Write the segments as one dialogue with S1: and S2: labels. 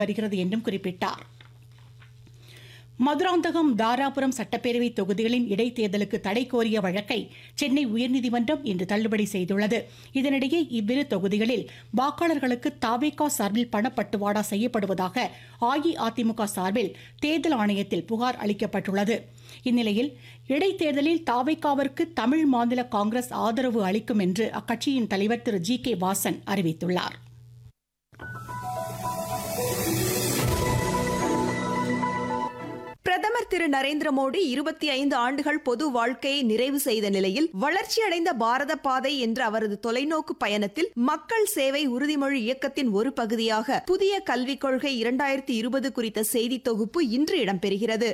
S1: வருகிறது என்றும் குறிப்பிட்டார் மதுராந்தகம் தாராபுரம் சட்டப்பேரவை தொகுதிகளின் இடைத்தேர்தலுக்கு தடை கோரிய வழக்கை சென்னை உயர்நீதிமன்றம் இன்று தள்ளுபடி செய்துள்ளது இதனிடையே இவ்விரு தொகுதிகளில் வாக்காளர்களுக்கு தாவேகா சார்பில் பணப்பட்டுவாடா செய்யப்படுவதாக அஇஅதிமுக சார்பில் தேர்தல் ஆணையத்தில் புகார் அளிக்கப்பட்டுள்ளது இந்நிலையில் இடைத்தேர்தலில் தாவேகாவிற்கு தமிழ் மாநில காங்கிரஸ் ஆதரவு அளிக்கும் என்று அக்கட்சியின் தலைவர் திரு ஜி கே வாசன் அறிவித்துள்ளார்
S2: பிரதமர் திரு நரேந்திர மோடி இருபத்தி ஐந்து ஆண்டுகள் பொது வாழ்க்கையை நிறைவு செய்த நிலையில் வளர்ச்சியடைந்த பாரத பாதை என்ற அவரது தொலைநோக்கு பயணத்தில் மக்கள் சேவை உறுதிமொழி இயக்கத்தின் ஒரு பகுதியாக புதிய கல்விக் கொள்கை இரண்டாயிரத்தி இருபது குறித்த செய்தி தொகுப்பு இன்று இடம்பெறுகிறது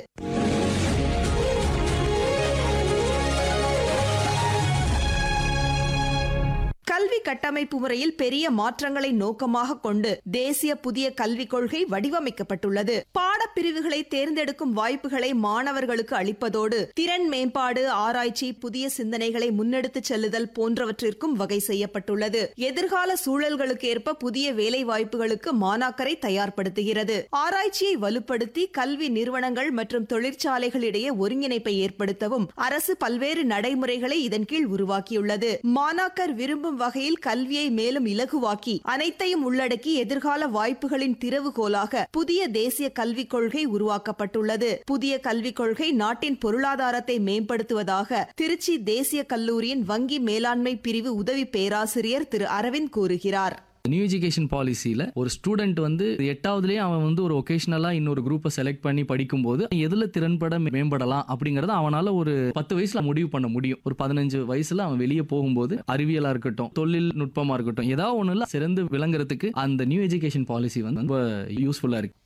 S2: கல்வி கட்டமைப்பு முறையில் பெரிய மாற்றங்களை நோக்கமாக கொண்டு தேசிய புதிய கல்விக் கொள்கை வடிவமைக்கப்பட்டுள்ளது பாடப்பிரிவுகளை தேர்ந்தெடுக்கும் வாய்ப்புகளை மாணவர்களுக்கு அளிப்பதோடு திறன் மேம்பாடு ஆராய்ச்சி புதிய சிந்தனைகளை முன்னெடுத்துச் செல்லுதல் போன்றவற்றிற்கும் வகை செய்யப்பட்டுள்ளது எதிர்கால சூழல்களுக்கு ஏற்ப புதிய வேலை வாய்ப்புகளுக்கு மாணாக்கரை தயார்படுத்துகிறது ஆராய்ச்சியை வலுப்படுத்தி கல்வி நிறுவனங்கள் மற்றும் தொழிற்சாலைகளிடையே ஒருங்கிணைப்பை ஏற்படுத்தவும் அரசு பல்வேறு நடைமுறைகளை இதன் கீழ் உருவாக்கியுள்ளது மாணாக்கர் விரும்பும் வகையில் கல்வியை மேலும் இலகுவாக்கி அனைத்தையும் உள்ளடக்கி எதிர்கால வாய்ப்புகளின் திறவுகோலாக புதிய தேசிய கல்விக் கொள்கை உருவாக்கப்பட்டுள்ளது புதிய கல்விக் கொள்கை நாட்டின் பொருளாதாரத்தை மேம்படுத்துவதாக திருச்சி தேசிய கல்லூரியின் வங்கி மேலாண்மை பிரிவு உதவி பேராசிரியர் திரு அரவிந்த் கூறுகிறார்
S3: நியூ எஜுகேஷன் பாலிசியில் ஒரு ஸ்டூடெண்ட் வந்து எட்டாவதுலேயே அவன் வந்து ஒரு ஒகேஷனலாக இன்னொரு குரூப்பை செலக்ட் பண்ணி படிக்கும்போது எதில் திறன்பட மேம்படலாம் அப்படிங்கறத அவனால ஒரு பத்து வயசுல முடிவு பண்ண முடியும் ஒரு பதினஞ்சு வயசுல அவன் வெளியே போகும்போது அறிவியலா இருக்கட்டும் தொழில்நுட்பமா இருக்கட்டும் ஏதாவது ஒண்ணுல சிறந்து விளங்குறதுக்கு அந்த நியூ எஜுகேஷன் பாலிசி வந்து ரொம்ப யூஸ்ஃபுல்லா இருக்கு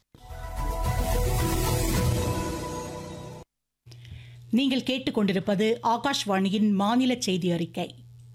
S1: நீங்கள் கேட்டுக்கொண்டிருப்பது ஆகாஷ்வாணியின் மாநில செய்தி அறிக்கை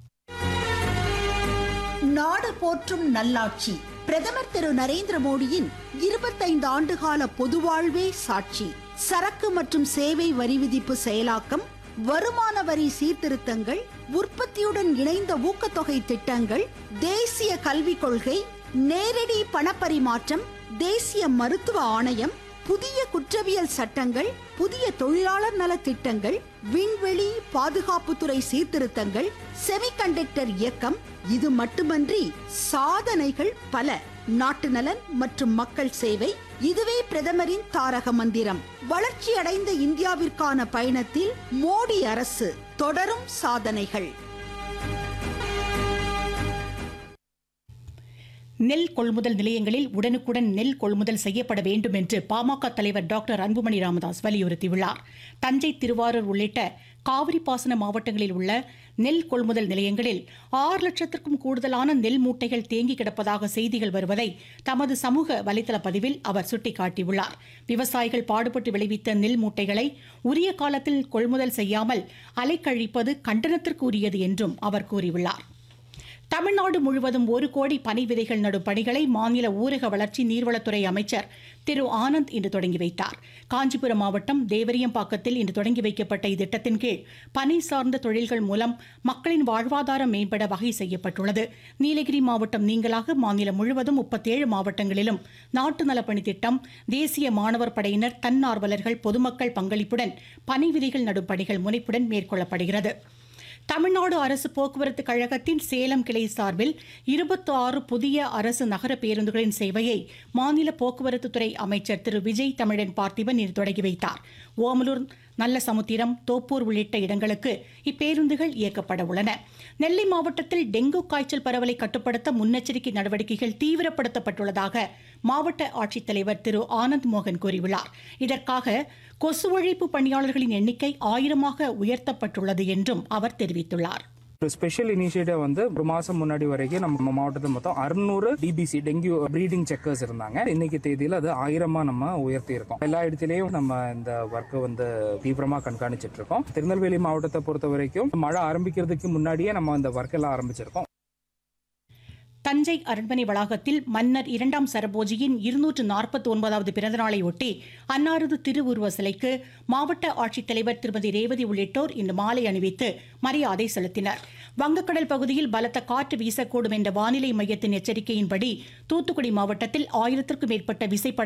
S4: நாடு போற்றும் நல்லாட்சி பிரதமர் திரு நரேந்திர மோடியின் இருபத்தைந்து ஆண்டுகால பொதுவாழ்வே சாட்சி சரக்கு மற்றும் சேவை வரி விதிப்பு செயலாக்கம் வருமான வரி சீர்திருத்தங்கள் உற்பத்தியுடன் இணைந்த ஊக்கத்தொகை திட்டங்கள் தேசிய கல்விக் கொள்கை நேரடி பணப்பரிமாற்றம் தேசிய மருத்துவ ஆணையம் புதிய குற்றவியல் சட்டங்கள் புதிய தொழிலாளர் நல திட்டங்கள் விண்வெளி பாதுகாப்புத்துறை சீர்திருத்தங்கள் செமிகண்டக்டர் இயக்கம் இது மட்டுமன்றி சாதனைகள் பல நாட்டு நலன் மற்றும் மக்கள் சேவை இதுவே பிரதமரின் தாரக மந்திரம் வளர்ச்சியடைந்த இந்தியாவிற்கான பயணத்தில் மோடி அரசு தொடரும் சாதனைகள்
S1: நெல் கொள்முதல் நிலையங்களில் உடனுக்குடன் நெல் கொள்முதல் செய்யப்பட வேண்டும் என்று பாமக தலைவர் டாக்டர் அன்புமணி ராமதாஸ் வலியுறுத்தியுள்ளார் தஞ்சை திருவாரூர் உள்ளிட்ட காவிரி பாசன மாவட்டங்களில் உள்ள நெல் கொள்முதல் நிலையங்களில் ஆறு லட்சத்திற்கும் கூடுதலான நெல் மூட்டைகள் தேங்கி கிடப்பதாக செய்திகள் வருவதை தமது சமூக வலைதள பதிவில் அவர் சுட்டிக்காட்டியுள்ளார் விவசாயிகள் பாடுபட்டு விளைவித்த நெல் மூட்டைகளை உரிய காலத்தில் கொள்முதல் செய்யாமல் அலைக்கழிப்பது கண்டனத்திற்கு உரியது என்றும் அவர் கூறியுள்ளார் தமிழ்நாடு முழுவதும் ஒரு கோடி பனை விதைகள் நடும் பணிகளை மாநில ஊரக வளர்ச்சி நீர்வளத்துறை அமைச்சர் திரு ஆனந்த் இன்று தொடங்கி வைத்தார் காஞ்சிபுரம் மாவட்டம் தேவரியம்பாக்கத்தில் இன்று தொடங்கி வைக்கப்பட்ட இத்திட்டத்தின் கீழ் பனை சார்ந்த தொழில்கள் மூலம் மக்களின் வாழ்வாதாரம் மேம்பட வகை செய்யப்பட்டுள்ளது நீலகிரி மாவட்டம் நீங்களாக மாநிலம் முழுவதும் முப்பத்தேழு மாவட்டங்களிலும் நாட்டு நலப்பணி திட்டம் தேசிய மாணவர் படையினர் தன்னார்வலர்கள் பொதுமக்கள் பங்களிப்புடன் பனை விதைகள் நடும் பணிகள் முனைப்புடன் மேற்கொள்ளப்படுகிறது தமிழ்நாடு அரசு போக்குவரத்து கழகத்தின் சேலம் கிளை சார்பில் இருபத்தி ஆறு புதிய அரசு நகர பேருந்துகளின் சேவையை மாநில போக்குவரத்து துறை அமைச்சர் திரு விஜய் தமிழன் பார்த்திபன் இன்று தொடங்கி வைத்தார் ஓமலூர் நல்ல சமுத்திரம் தோப்பூர் உள்ளிட்ட இடங்களுக்கு இப்பேருந்துகள் இயக்கப்பட உள்ளன நெல்லை மாவட்டத்தில் டெங்கு காய்ச்சல் பரவலை கட்டுப்படுத்த முன்னெச்சரிக்கை நடவடிக்கைகள் தீவிரப்படுத்தப்பட்டுள்ளதாக மாவட்ட ஆட்சித்தலைவர் திரு ஆனந்த் மோகன் கூறியுள்ளார் இதற்காக கொசு ஒழிப்பு பணியாளர்களின் எண்ணிக்கை ஆயிரமாக உயர்த்தப்பட்டுள்ளது என்றும் அவர் தெரிவித்துள்ளார்
S5: ஒரு ஸ்பெஷல் இனிஷியேட்டிவ் வந்து ஒரு மாசம் முன்னாடி வரைக்கும் நம்ம மாவட்டத்தில் மொத்தம் அறுநூறு டிபிசி டெங்கு ப்ரீடிங் செக்கர்ஸ் இருந்தாங்க இன்னைக்கு தேதியில் அது ஆயிரமா நம்ம உயர்த்தி இருக்கோம் எல்லா இடத்துலயும் நம்ம இந்த ஒர்க்கை வந்து தீவிரமா கண்காணிச்சிட்டு இருக்கோம் திருநெல்வேலி மாவட்டத்தை பொறுத்த வரைக்கும் மழை ஆரம்பிக்கிறதுக்கு முன்னாடியே நம்ம இந்த ஒர்க் எல்லாம் ஆரம்பிச்சிருக்கோம்
S1: தஞ்சை அரண்மனை வளாகத்தில் மன்னர் இரண்டாம் சரபோஜியின் இருநூற்று நாற்பத்தி ஒன்பதாவது பிறந்தநாளை ஒட்டி அன்னாரது திருவுருவ சிலைக்கு மாவட்ட ஆட்சித்தலைவர் திருமதி ரேவதி உள்ளிட்டோர் இன்று மாலை அணிவித்து மரியாதை செலுத்தினர் வங்கக்கடல் பகுதியில் பலத்த காற்று வீசக்கூடும் என்ற வானிலை மையத்தின் எச்சரிக்கையின்படி தூத்துக்குடி மாவட்டத்தில் ஆயிரத்திற்கும் மேற்பட்ட விசைப்படகுகள்